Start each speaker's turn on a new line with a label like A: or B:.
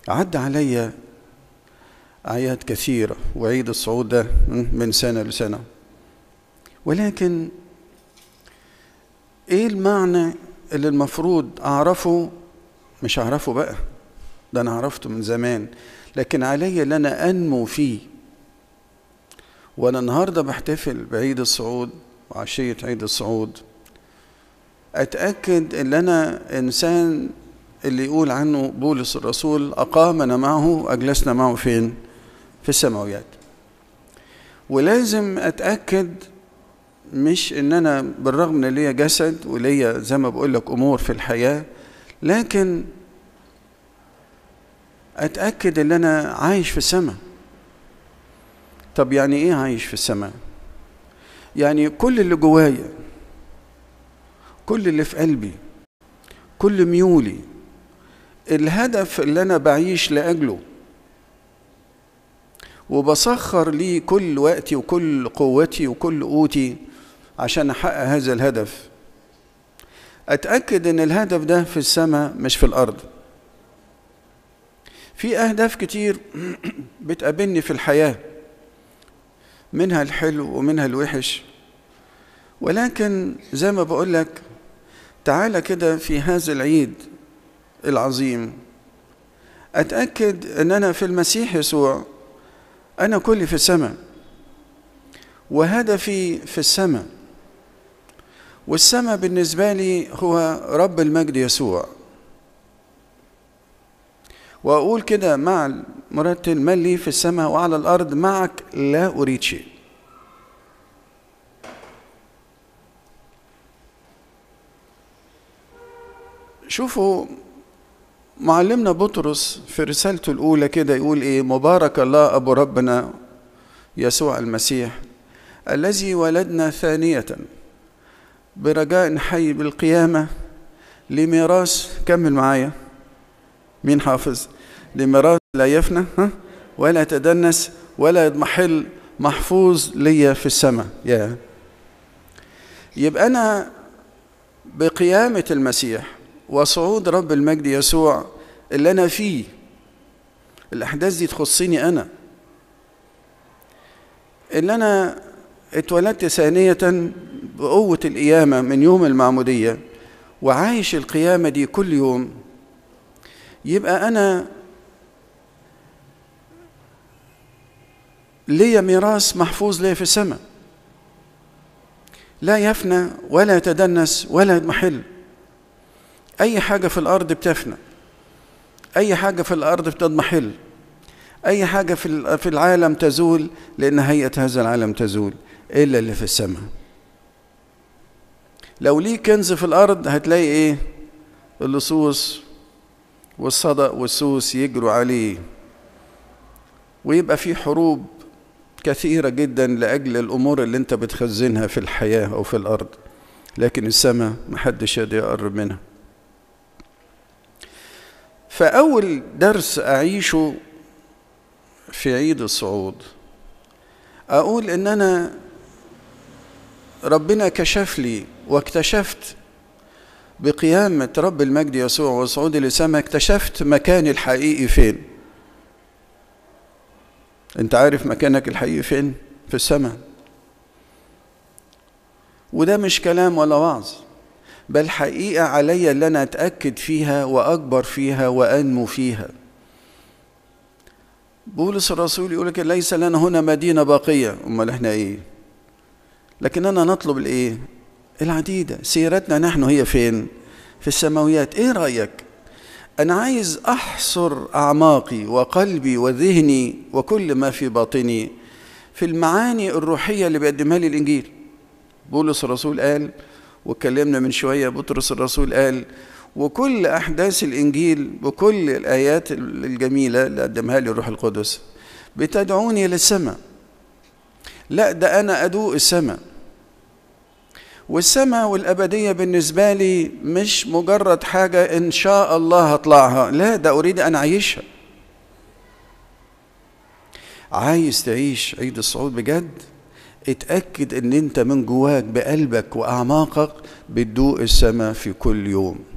A: عدى عليا أعياد كثيرة وعيد الصعود ده من سنة لسنة ولكن إيه المعنى اللي المفروض أعرفه مش أعرفه بقى ده أنا عرفته من زمان لكن علي ان انا انمو فيه وانا النهارده بحتفل بعيد الصعود وعشيه عيد الصعود اتاكد ان انا انسان اللي يقول عنه بولس الرسول اقامنا معه واجلسنا معه فين في السماويات ولازم اتاكد مش ان انا بالرغم ان ليا جسد وليا زي ما بقول لك امور في الحياه لكن اتاكد ان انا عايش في السماء طب يعني ايه عايش في السماء يعني كل اللي جوايا كل اللي في قلبي كل ميولي الهدف اللي انا بعيش لاجله وبسخر ليه كل وقتي وكل قوتي وكل قوتي عشان احقق هذا الهدف اتاكد ان الهدف ده في السماء مش في الارض في أهداف كتير بتقابلني في الحياة منها الحلو ومنها الوحش ولكن زي ما بقول لك تعالى كده في هذا العيد العظيم أتأكد أن أنا في المسيح يسوع أنا كلي في السماء وهدفي في السماء والسماء بالنسبة لي هو رب المجد يسوع وأقول كده مع المرتل من لي في السماء وعلى الأرض معك لا أريد شيء شوفوا معلمنا بطرس في رسالته الأولى كده يقول إيه مبارك الله أبو ربنا يسوع المسيح الذي ولدنا ثانية برجاء حي بالقيامة لميراث كمل معايا مين حافظ لميراث لا يفنى ها ولا يتدنس ولا يضمحل محفوظ ليا في السماء يا يبقى أنا بقيامة المسيح وصعود رب المجد يسوع اللي أنا فيه الأحداث دي تخصني أنا اللي أنا اتولدت ثانية بقوة القيامة من يوم المعمودية وعايش القيامة دي كل يوم يبقى أنا ليا ميراث محفوظ ليا في السماء لا يفنى ولا يتدنس ولا يضمحل أي حاجة في الأرض بتفنى أي حاجة في الأرض بتضمحل أي حاجة في في العالم تزول لأن هيئة هذا العالم تزول إلا اللي في السماء لو ليه كنز في الأرض هتلاقي إيه اللصوص والصدأ والسوس يجروا عليه ويبقى في حروب كثيرة جدا لأجل الأمور اللي أنت بتخزنها في الحياة أو في الأرض لكن السماء محدش يقدر يقرب منها فأول درس أعيشه في عيد الصعود أقول إن أنا ربنا كشف لي واكتشفت بقيامة رب المجد يسوع وصعود للسماء اكتشفت مكاني الحقيقي فين انت عارف مكانك الحقيقي فين في السماء وده مش كلام ولا وعظ بل حقيقة علي اللي أنا أتأكد فيها وأكبر فيها وأنمو فيها بولس الرسول يقول لك ليس لنا هنا مدينة باقية أمال إحنا إيه لكننا نطلب الإيه العديدة سيرتنا نحن هي فين في السماويات إيه رأيك أنا عايز أحصر أعماقي وقلبي وذهني وكل ما في باطني في المعاني الروحية اللي بيقدمها لي الإنجيل بولس الرسول قال واتكلمنا من شوية بطرس الرسول قال وكل أحداث الإنجيل وكل الآيات الجميلة اللي قدمها لي الروح القدس بتدعوني للسماء لا ده أنا أدوق السماء والسماء والأبدية بالنسبة لي مش مجرد حاجة إن شاء الله هطلعها لا ده أريد أن أعيشها عايز تعيش عيد الصعود بجد اتأكد ان انت من جواك بقلبك وأعماقك بتدوق السماء في كل يوم